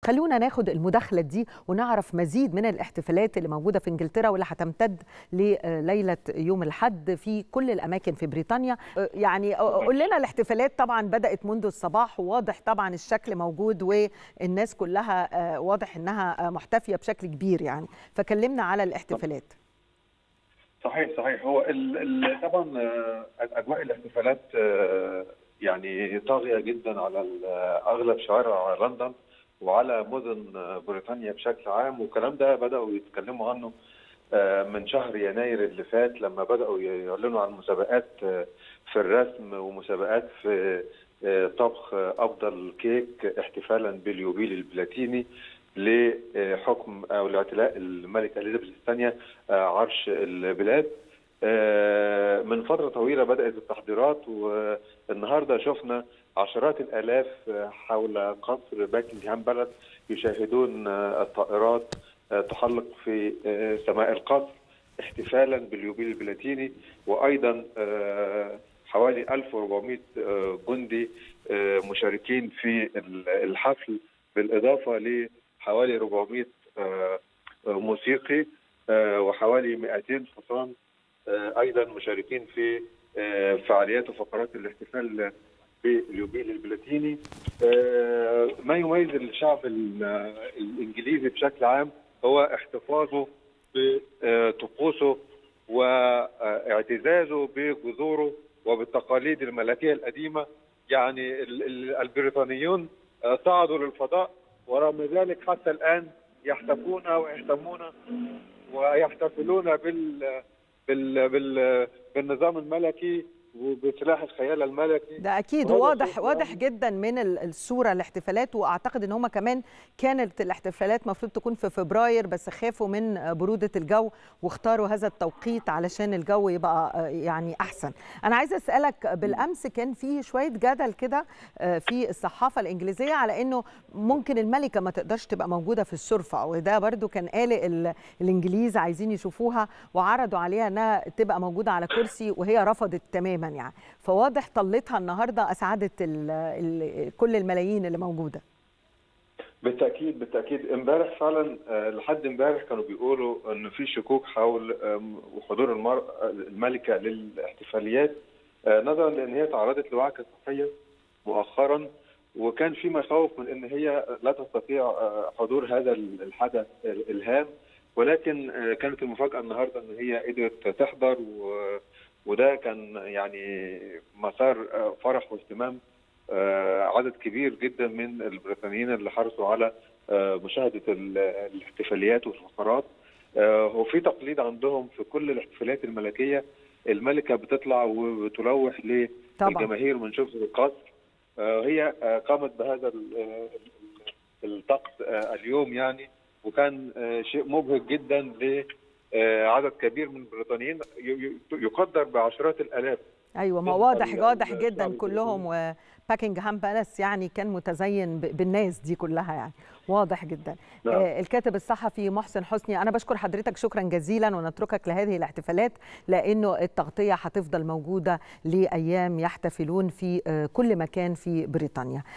خلونا ناخد المداخله دي ونعرف مزيد من الاحتفالات اللي موجوده في انجلترا واللي هتمتد لليله يوم الاحد في كل الاماكن في بريطانيا يعني قول لنا الاحتفالات طبعا بدات منذ الصباح وواضح طبعا الشكل موجود والناس كلها واضح انها محتفيه بشكل كبير يعني فكلمنا على الاحتفالات صحيح صحيح هو ال ال طبعا اجواء الاحتفالات يعني طاغيه جدا على اغلب شوارع لندن وعلى مدن بريطانيا بشكل عام والكلام ده بداوا يتكلموا عنه من شهر يناير اللي فات لما بداوا يعلنوا عن مسابقات في الرسم ومسابقات في طبخ افضل كيك احتفالا باليوبيل البلاتيني لحكم او لاعتلاء الملكه اليزابيث الثانيه عرش البلاد من فتره طويله بدات التحضيرات والنهارده شفنا عشرات الالاف حول قصر باكنغهام بالاس يشاهدون الطائرات تحلق في سماء القصر احتفالا باليوبيل البلاتيني وايضا حوالي 1400 جندي مشاركين في الحفل بالاضافه لحوالي 400 موسيقي وحوالي 200 حصان ايضا مشاركين في فعاليات وفقرات الاحتفال باليوبيل البلاتيني ما يميز الشعب الانجليزي بشكل عام هو احتفاظه بطقوسه واعتزازه بجذوره وبالتقاليد الملكيه القديمه يعني البريطانيون صعدوا للفضاء ورغم ذلك حتى الان يحتفون ويهتمون ويحتفلون بال بال بال بالنظام الملكي وبسلاح الخيال الملكي ده اكيد واضح واضح جدا من الصوره الاحتفالات واعتقد ان هم كمان كانت الاحتفالات المفروض تكون في فبراير بس خافوا من بروده الجو واختاروا هذا التوقيت علشان الجو يبقى يعني احسن انا عايزه اسالك بالامس كان في شويه جدل كده في الصحافه الانجليزيه على انه ممكن الملكه ما تقدرش تبقى موجوده في السرفه وده برده كان قالق الانجليز عايزين يشوفوها وعرضوا عليها انها تبقى موجوده على كرسي وهي رفضت تماما يعني فواضح طلتها النهارده اسعدت ال ال كل الملايين اللي موجوده بالتاكيد بالتاكيد امبارح فعلا لحد امبارح كانوا بيقولوا انه في شكوك حول حضور المرأة الملكه للاحتفاليات نظرا لان هي تعرضت لوعكه صحيه مؤخرا وكان في مخاوف من ان هي لا تستطيع حضور هذا الحدث الهام ولكن كانت المفاجاه النهارده ان هي قدرت تحضر و وده كان يعني مسار فرح واهتمام عدد كبير جدا من البريطانيين اللي حرصوا على مشاهده الاحتفاليات والفقرات وفي تقليد عندهم في كل الاحتفالات الملكيه الملكه بتطلع وبتلوح للجماهير من شبه القصر هي قامت بهذا الطقس اليوم يعني وكان شيء مبهج جدا ل عدد كبير من البريطانيين يقدر بعشرات الالاف ايوه ما واضح واضح جدا كلهم وباكنغهام بالاس يعني كان متزين بالناس دي كلها يعني واضح جدا نعم. آه الكاتب الصحفي محسن حسني انا بشكر حضرتك شكرا جزيلا ونتركك لهذه الاحتفالات لانه التغطيه هتفضل موجوده لايام يحتفلون في آه كل مكان في بريطانيا